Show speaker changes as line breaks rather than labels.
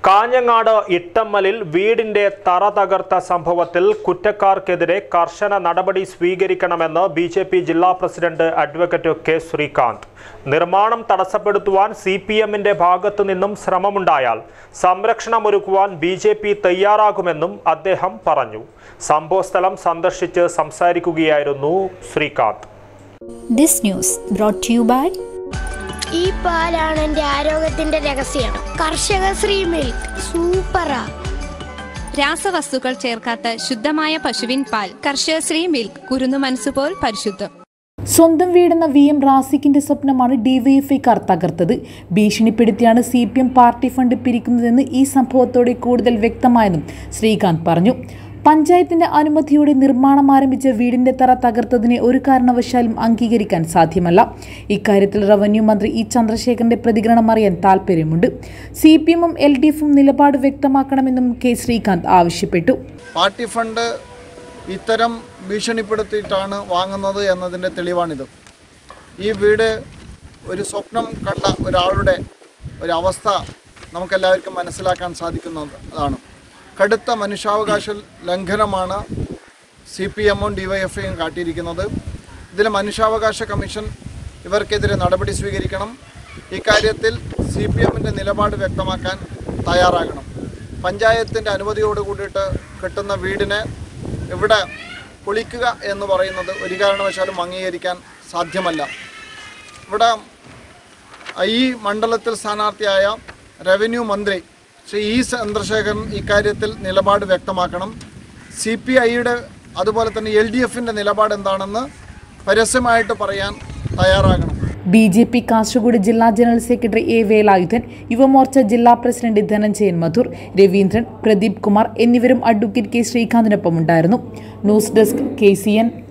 കാഞ്ഞങ്ങാട് ഇട്ടമ്മലിൽ വീടിന്റെ തറ തകർത്ത സംഭവത്തിൽ കുറ്റക്കാർക്കെതിരെ കർശന നടപടി സ്വീകരിക്കണമെന്ന് ബി ജെ പി ജില്ലാ പ്രസിഡന്റ് അഡ്വക്കേറ്റ് കെ ശ്രീകാന്ത് നിർമ്മാണം തടസ്സപ്പെടുത്തുവാൻ സി പി എമ്മിന്റെ ഭാഗത്തു നിന്നും ശ്രമമുണ്ടായാൽ സംരക്ഷണമൊരുക്കുവാൻ ബി ജെ പി തയ്യാറാകുമെന്നും അദ്ദേഹം പറഞ്ഞു സംഭവസ്ഥലം സന്ദർശിച്ച് സംസാരിക്കുകയായിരുന്നു Srikanth
This news brought to you by
ഈ പാലാണ് എന്റെ ആരോഗ്യത്തിന്റെ രഹസ്യം കർഷക ശ്രീ മിൽക്ക് സൂപ്പറാ
രാസവസ്തുക്കൾ ചേർക്കാത്ത ശുദ്ധമായ പശുവിൻ പാൽ കർഷകശ്രീ മിൽക്ക് കുരുന്നു മനസ്സുപോൽ പരിശുദ്ധം
സ്വന്തം വീടെന്ന വി എം റാസിക്കിന്റെ സ്വപ്നമാണ് ഡിവൈഎഫ്ഐക്കാർ തകർത്തത് ഭീഷണിപ്പെടുത്തിയാണ് C P M party fund പിരിക്കുന്നതെന്ന് ഈ സംഭവത്തോടെ കൂടുതൽ വ്യക്തമായെന്നും ശ്രീകാന്ത് പറഞ്ഞു പഞ്ചായത്തിന്റെ അനുമതിയോടെ നിർമ്മാണം ആരംഭിച്ച വീടിന്റെ തറ തകർത്തതിനെ ഒരു കാരണവശാലും അംഗീകരിക്കാൻ സാധ്യമല്ല ഇക്കാര്യത്തിൽ റവന്യൂ മന്ത്രി ഇ ചന്ദ്രശേഖരന്റെ പ്രതികരണം അറിയാൻ താൽപ്പര്യമുണ്ട് സി പി എമ്മും എൽ ഡി എഫും നിലപാട് വ്യക്തമാക്കണമെന്നും കെ ശ്രീകാന്ത് ആവശ്യപ്പെട്ടു
പാർട്ടി ഫണ്ട് ഇത്തരം ഭീഷണിപ്പെടുത്തിയിട്ടാണ് വാങ്ങുന്നത് എന്നതിൻ്റെ തെളിവാണിത് ഈ വീട് ഒരു സ്വപ്നം കണ്ട ഒരാളുടെ ഒരവസ്ഥ നമുക്കെല്ലാവർക്കും മനസ്സിലാക്കാൻ സാധിക്കുന്നതാണ് കടുത്ത മനുഷ്യാവകാശ ലംഘനമാണ് സി പി എമ്മും ഡിവൈഎഫ്ഐയും കാട്ടിയിരിക്കുന്നത് ഇതിൽ മനുഷ്യാവകാശ കമ്മീഷൻ ഇവർക്കെതിരെ നടപടി സ്വീകരിക്കണം ഇക്കാര്യത്തിൽ സി പി എമ്മിൻ്റെ നിലപാട് വ്യക്തമാക്കാൻ തയ്യാറാകണം പഞ്ചായത്തിൻ്റെ അനുമതിയോട് കൂടിയിട്ട് കിട്ടുന്ന വീടിനെ ഇവിടെ പൊളിക്കുക എന്ന് പറയുന്നത് ഒരു കാരണവശാലും അംഗീകരിക്കാൻ സാധ്യമല്ല ഇവിടെ ഈ മണ്ഡലത്തിൽ സ്ഥാനാർത്ഥിയായ റവന്യൂ മന്ത്രി ശ്രീ ഇ ചന്ദ്രശേഖരൻ ഇക്കാര്യത്തിൽ നിലപാട് വ്യക്തമാക്കണം സി പി ഐയുടെ അതുപോലെ തന്നെ എൽ ഡി എഫിൻ്റെ നിലപാട് എന്താണെന്ന് പരസ്യമായിട്ട് പറയാൻ തയ്യാറാകണം
ബി ജെ പി കാസർഗോഡ് ജില്ലാ general secretary A Velayudhan Yuva Morcha ജില്ലാ പ്രസിഡന്റ് ധനഞ്ജയൻ മധുർ രവീന്ദ്രൻ പ്രദീപ് കുമാർ എന്നിവരും അഡ്വക്കേറ്റ് കെ ശ്രീകാന്തിനൊപ്പം ഉണ്ടായിരുന്നു news desk K C N